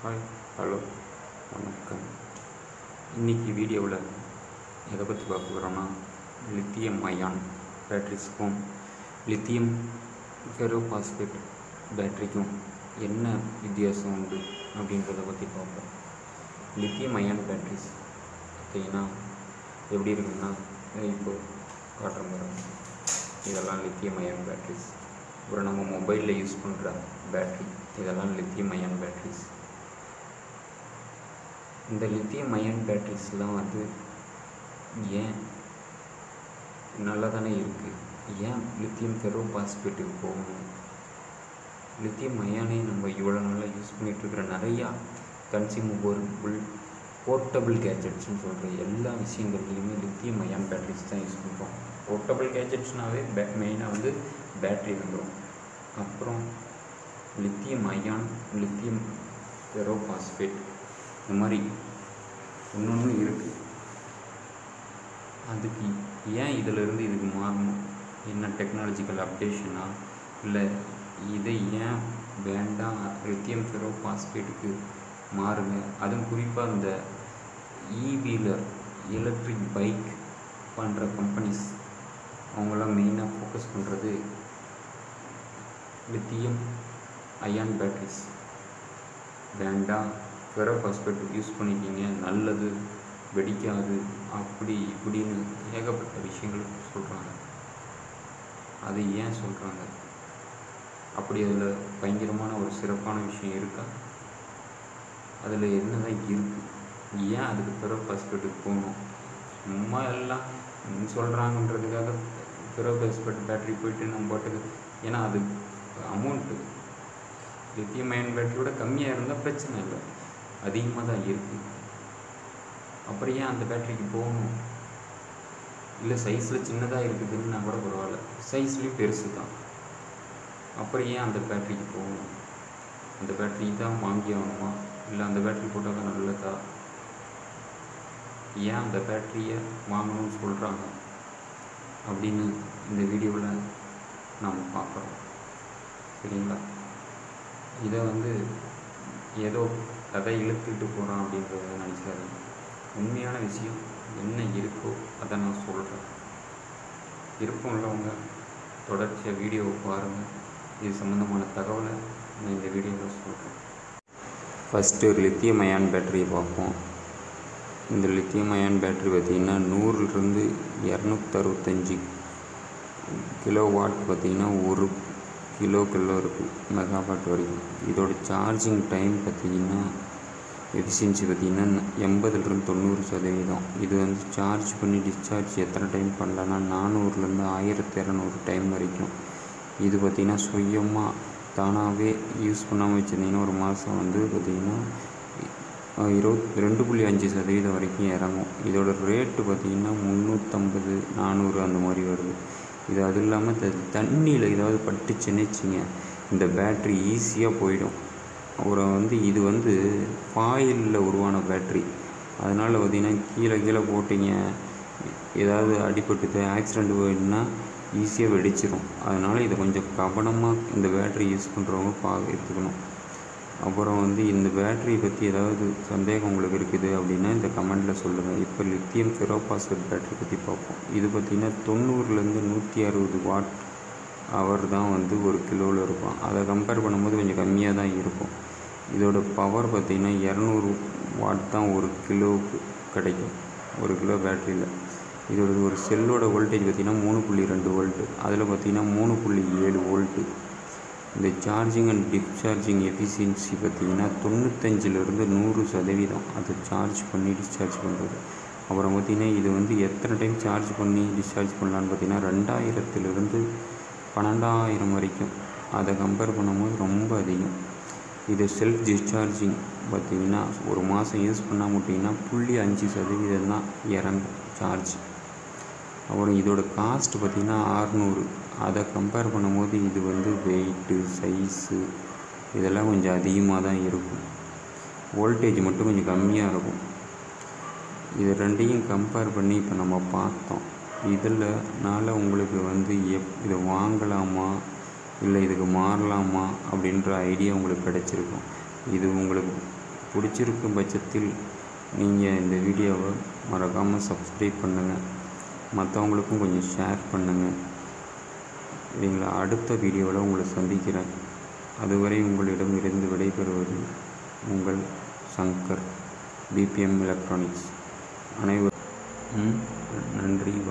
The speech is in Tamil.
ஹாய் ஹலோ வணக்கம் இன்றைக்கி வீடியோவில் எதை பற்றி பார்க்க போகிறோம்னா லித்தியம் அயான் பேட்ரிஸ்க்கும் லித்தியம் ஃபெரோபாஸ்பேட் பேட்டரிக்கும் என்ன வித்தியாசம் உண்டு அப்படின்றத பற்றி பார்ப்போம் லித்தியம் அயான் பேட்ரிஸ் பார்த்தீங்கன்னா எப்படி இருக்குன்னா இப்போ காட்டுற மாதிரி இதெல்லாம் லித்தியம் அயான் பேட்ரிஸ் அப்புறம் நம்ம மொபைலில் யூஸ் பண்ணுற பேட்ரி இதெல்லாம் லித்தியம் அயான் பேட்ரிஸ் இந்த லித்தியம் அயன் பேட்டரிஸ்லாம் வந்து ஏன் நல்லா தானே இருக்குது ஏன் லித்தியம் ஃபெரோ பாஸ்பேட்டுக்கு போகணும் லித்தியம் அயானே நம்ம இவ்வளோ நாளாக யூஸ் பண்ணிகிட்டு இருக்கிற நிறையா கன்சியூமபிள் போர்ட்டபிள் கேஜெட்ஸ்னு சொல்கிற எல்லா விஷயங்கள்லையுமே லித்தியம் அயான் பேட்டரிஸ் தான் யூஸ் பண்ணுறோம் போர்ட்டபிள் கேஜெட்ஸ்னாவே பே மெயினாக வந்து பேட்ரி வந்துடும் அப்புறம் lithium ion lithium ferro phosphate இந்த மாதிரி ஒன்று ஒன்று இருக்குது அதுக்கு ஏன் இதிலிருந்து இதுக்கு மாறணும் என்ன டெக்னாலஜிக்கல் அப்டேஷனா இல்லை இதை ஏன் வேண்டாம் லித்தியம் ஃபெரோ பாஸ்பேட்டுக்கு மாறுங்க அதுவும் குறிப்பாக இந்த இவீலர் எலக்ட்ரிக் பைக் பண்ணுற கம்பெனிஸ் அவங்களாம் மெயினாக ஃபோக்கஸ் பண்ணுறது லித்தியம் அயான் பேட்டரிஸ் வேண்டாம் ஃபெரோ பாஸ்பேட் யூஸ் பண்ணிக்கிங்க நல்லது வெடிக்காது அப்படி இப்படின்னு ஏகப்பட்ட விஷயங்கள் சொல்கிறாங்க அது ஏன் சொல்கிறாங்க அப்படி அதில் பயங்கரமான ஒரு சிறப்பான விஷயம் இருக்கா அதில் என்னதான் இருக்குது ஏன் அதுக்கு ஃபெரோ பாஸ்பேட்டுக்கு போகணும் சும்மா எல்லாம் சொல்கிறாங்கன்றதுக்காக ஃபெரோ பாஸ்பேட் பேட்டரி போயிட்டு நம்ம பாட்டுக்கு ஏன்னா அது அமௌண்ட்டு லித்தியம் அயன் பேட்டரியோட கம்மியாக இருந்தால் பிரச்சனை இல்லை அதிகமாக தான் இருக்குது அப்புறம் ஏன் அந்த பேட்டரிக்கு போகணும் இல்லை சைஸில் சின்னதாக இருக்குதுன்னா கூட பரவாயில்ல சைஸ்லேயும் பெருசு தான் அப்புறம் ஏன் அந்த பேட்டரிக்கு போகணும் அந்த பேட்டரி தான் வாங்கி ஆகணுமா இல்லை அந்த பேட்டரி போட்டால் தான் நல்லதா ஏன் அந்த பேட்டரியை வாங்கணும்னு சொல்கிறாங்க அப்படின்னு இந்த வீடியோவில் நாம் பார்க்குறோம் சரிங்களா இதை வந்து ஏதோ கதை இழுத்துக்கிட்டு போகிறான் அப்படின்றத நினச்சாதீங்க உண்மையான விஷயம் என்ன இருக்கோ அதை நான் சொல்கிறேன் விருப்பம் உள்ளவங்க தொடர்ச்சியாக வீடியோவை பாருங்கள் இது சம்மந்தமான தகவலை நான் இந்த வீடியோவில் சொல்கிறேன் ஃபஸ்ட்டு ஒரு லித்தியம் அயான் பேட்டரியை பார்ப்போம் இந்த லித்தியம் அயான் பேட்டரி பார்த்திங்கன்னா நூறுலேருந்து இரநூத்தறுபத்தஞ்சி கிலோ வாட் பார்த்திங்கன்னா ஒரு கிலோ கிலோ இருக்குது மெகாவாட் வரைக்கும் இதோட சார்ஜிங் டைம் பார்த்திங்கன்னா எஃபிஷியன்சி பார்த்திங்கன்னா எண்பதுலேருந்து தொண்ணூறு சதவீதம் இது வந்து சார்ஜ் பண்ணி டிஸ்சார்ஜ் எத்தனை டைம் பண்ணலான்னா நானூறுலேருந்து ஆயிரத்தி இரநூறு டைம் வரைக்கும் இது பார்த்திங்கன்னா சுயமாக தானாகவே யூஸ் பண்ணாமல் வச்சுருந்தீங்கன்னா ஒரு மாதம் வந்து பார்த்திங்கன்னா இருபத் ரெண்டு புள்ளி அஞ்சு சதவீதம் வரைக்கும் இறங்கும் இதோட ரேட்டு பார்த்திங்கன்னா முந்நூற்றம்பது நானூறு அந்த மாதிரி வருது இது அது இல்லாமல் த தண்ணியில் ஏதாவது பட்டுச்சுன்னு வச்சுங்க இந்த பேட்ரி ஈஸியாக போயிடும் அப்புறம் வந்து இது வந்து ஃபாயிலில் உருவான பேட்ரி அதனால் பார்த்திங்கன்னா கீழே கீழே போட்டிங்க ஏதாவது அடிபட்டுது ஆக்சிடெண்ட் போயிடுனா ஈஸியாக வெடிச்சிடும் அதனால் இதை கொஞ்சம் கவனமாக இந்த பேட்ரி யூஸ் பண்ணுறவங்க பா எடுத்துக்கணும் அப்புறம் வந்து இந்த பேட்ரி பற்றி ஏதாவது சந்தேகம் உங்களுக்கு இருக்குது அப்படின்னா இந்த கமெண்டில் சொல்லுங்கள் இப்போ லித்தியம் ஃபெரோபாஸ்பேட் பேட்ரி பற்றி பார்ப்போம் இது பார்த்திங்கன்னா தொண்ணூறுலேருந்து நூற்றி அறுபது வாட் அவர் தான் வந்து ஒரு கிலோவில் இருக்கும் அதை கம்பேர் பண்ணும்போது கொஞ்சம் கம்மியாக தான் இருக்கும் இதோட பவர் பார்த்திங்கன்னா இரநூறு வாட் தான் ஒரு கிலோவுக்கு கிடைக்கும் ஒரு கிலோ பேட்டரியில் இதோட ஒரு செல்லோட வோல்டேஜ் பார்த்திங்கன்னா மூணு புள்ளி ரெண்டு வோல்ட்டு அதில் பார்த்திங்கன்னா மூணு புள்ளி ஏழு வோல்ட்டு இந்த சார்ஜிங் அண்ட் டிஸ்சார்ஜிங் எஃபிஷியன்சி பார்த்திங்கன்னா தொண்ணூத்தஞ்சிலேருந்து நூறு சதவீதம் அதை சார்ஜ் பண்ணி டிஸ்சார்ஜ் பண்ணுறது அப்புறம் பார்த்திங்கன்னா இது வந்து எத்தனை டைம் சார்ஜ் பண்ணி டிஸ்சார்ஜ் பண்ணலான்னு பார்த்திங்கன்னா ரெண்டாயிரத்துலேருந்து பன்னெண்டாயிரம் வரைக்கும் அதை கம்பேர் பண்ணும்போது ரொம்ப அதிகம் இது செல்ஃப் டிஸ்சார்ஜிங் பார்த்திங்கன்னா ஒரு மாதம் யூஸ் பண்ணால் மட்டுங்கன்னா புள்ளி அஞ்சு சதவீதம் தான் இறங்கும் சார்ஜ் அப்புறம் இதோட காஸ்ட் பார்த்திங்கன்னா ஆறுநூறு அதை கம்பேர் பண்ணும்போது இது வந்து வெயிட்டு சைஸு இதெல்லாம் கொஞ்சம் அதிகமாக தான் இருக்கும் வோல்டேஜ் மட்டும் கொஞ்சம் கம்மியாக இருக்கும் இது ரெண்டையும் கம்பேர் பண்ணி இப்போ நம்ம பார்த்தோம் இதில்னால உங்களுக்கு வந்து எப் இதை வாங்கலாமா இல்லை இதுக்கு மாறலாமா அப்படின்ற ஐடியா உங்களுக்கு கிடச்சிருக்கும் இது உங்களுக்கு பிடிச்சிருக்கும் பட்சத்தில் நீங்கள் இந்த வீடியோவை மறக்காமல் சப்ஸ்கிரைப் பண்ணுங்கள் மற்றவங்களுக்கும் கொஞ்சம் ஷேர் பண்ணுங்கள் சரிங்களா அடுத்த வீடியோவில் உங்களை சந்திக்கிறேன் அதுவரை உங்களிடமிருந்து விடைபெறுவது உங்கள் சங்கர் பிபிஎம் எலக்ட்ரானிக்ஸ் அனைவரும் நன்றி